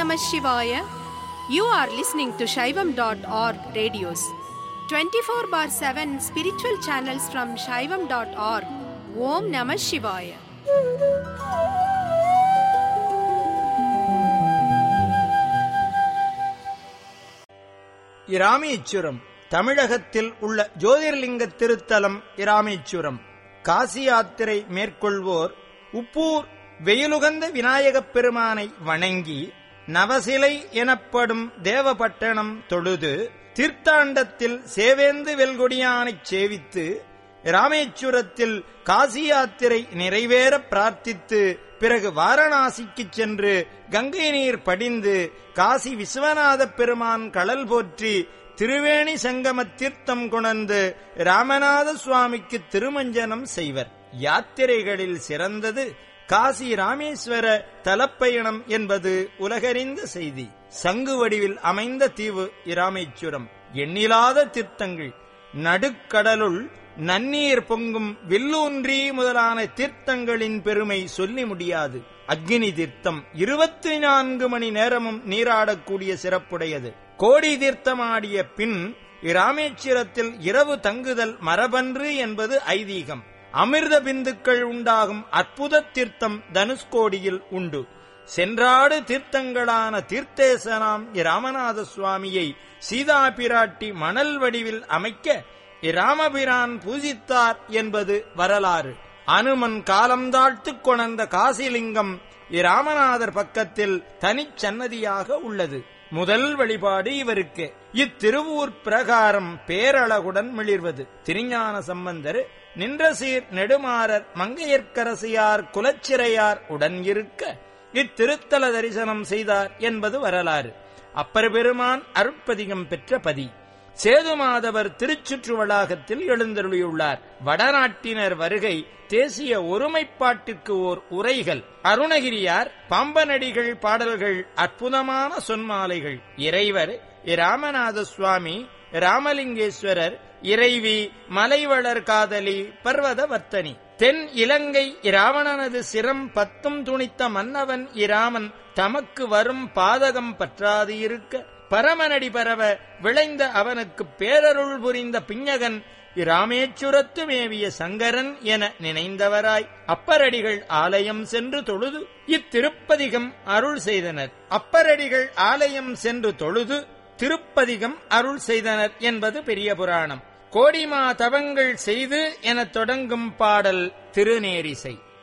Namah Shivaya. You are listening to Shaivam.org radios. 24 bar 7 spiritual channels from Shaivam.org. Om Namah Shivaya. Rameswaram தமிழகத்தில் உள்ள ஜோதிர்லிங்க திருத்தலம் இராமேச்சுரம் காசி யாத்திரை மேற்கொள்வோர் உப்பூர் வெயிலுகந்த விநாயகப் பெருமானை வணங்கி நவசிலை எனப்படும் தேவபட்டணம் தொழுது தீர்த்தாண்டத்தில் சேவேந்து வெல்கொடியானைச் சேவித்து ராமேச்சுரத்தில் காசி யாத்திரை நிறைவேற பிரார்த்தித்து பிறகு வாரணாசிக்குச் சென்று கங்கை நீர் படிந்து காசி விஸ்வநாத பெருமான் கடல் போற்றி திருவேணி சங்கம தீர்த்தம் கொணர்ந்து ராமநாத சுவாமிக்கு திருமஞ்சனம் செய்வர் யாத்திரைகளில் சிறந்தது காசி ராமேஸ்வர தலப்பயணம் என்பது உலகறிந்த செய்தி சங்கு வடிவில் அமைந்த தீவு இராமேச்சுரம் எண்ணிலாத தீர்த்தங்கள் நடுக்கடலுள் நன்னீர் பொங்கும் வில்லூன்றி முதலான தீர்த்தங்களின் பெருமை சொல்லி முடியாது அக்னி தீர்த்தம் இருபத்தி நான்கு மணி நேரமும் நீராடக்கூடிய சிறப்புடையது கோடி தீர்த்தமாடிய பின் இராமேஸ்வரத்தில் இரவு தங்குதல் மரபன்று என்பது ஐதீகம் அமிர்த பிந்துக்கள் உண்டாகும் அற்புத தீர்த்தம் தனுஷ்கோடியில் உண்டு சென்றாடு தீர்த்தங்களான தீர்த்தேசனாம் இராமநாத சுவாமியை சீதா பிராட்டி மணல் வடிவில் அமைக்க இராமபிரான் பூஜித்தார் என்பது வரலாறு அனுமன் காலம் தாழ்த்துக் கொணர்ந்த காசிலிங்கம் இராமநாதர் பக்கத்தில் தனிச்சன்னதியாக உள்ளது முதல் வழிபாடு இவருக்கு இத்திருவூர் பிரகாரம் பேரழகுடன் மிளிர்வது திருஞான சம்பந்தர் நின்ற சீர் நெடுமாறர் மங்கையர்க்கரசியார் குலச்சிறையார் உடன் இருக்க இத்திருத்தல தரிசனம் செய்தார் என்பது வரலாறு அப்பர் பெருமான் அருட்பதிகம் பெற்ற பதி சேதுமாதவர் திருச்சுற்று வளாகத்தில் எழுந்தருளியுள்ளார் வடநாட்டினர் வருகை தேசிய ஒருமைப்பாட்டுக்கு ஓர் உரைகள் அருணகிரியார் பாம்பனடிகள் பாடல்கள் அற்புதமான சொன்மாலைகள் இறைவர் இராமநாத சுவாமி ராமலிங்கேஸ்வரர் இறைவி மலைவளர் காதலி பர்வத வர்த்தனி தென் இலங்கை இராவணனது சிரம் பத்தும் துணித்த மன்னவன் இராமன் தமக்கு வரும் பாதகம் பற்றாது இருக்க பரமனடி பரவ விளைந்த அவனுக்கு பேரருள் புரிந்த பிஞகன் இராமேச்சுரத்து மேவிய சங்கரன் என நினைந்தவராய் அப்பரடிகள் ஆலயம் சென்று தொழுது இத்திருப்பதிகம் அருள் செய்தனர் அப்பரடிகள் ஆலயம் சென்று தொழுது திருப்பதிகம் அருள் செய்தனர் என்பது பெரிய புராணம் கோடிமா தவங்கள் செய்து எனத் தொடங்கும் பாடல் திருநேரிசை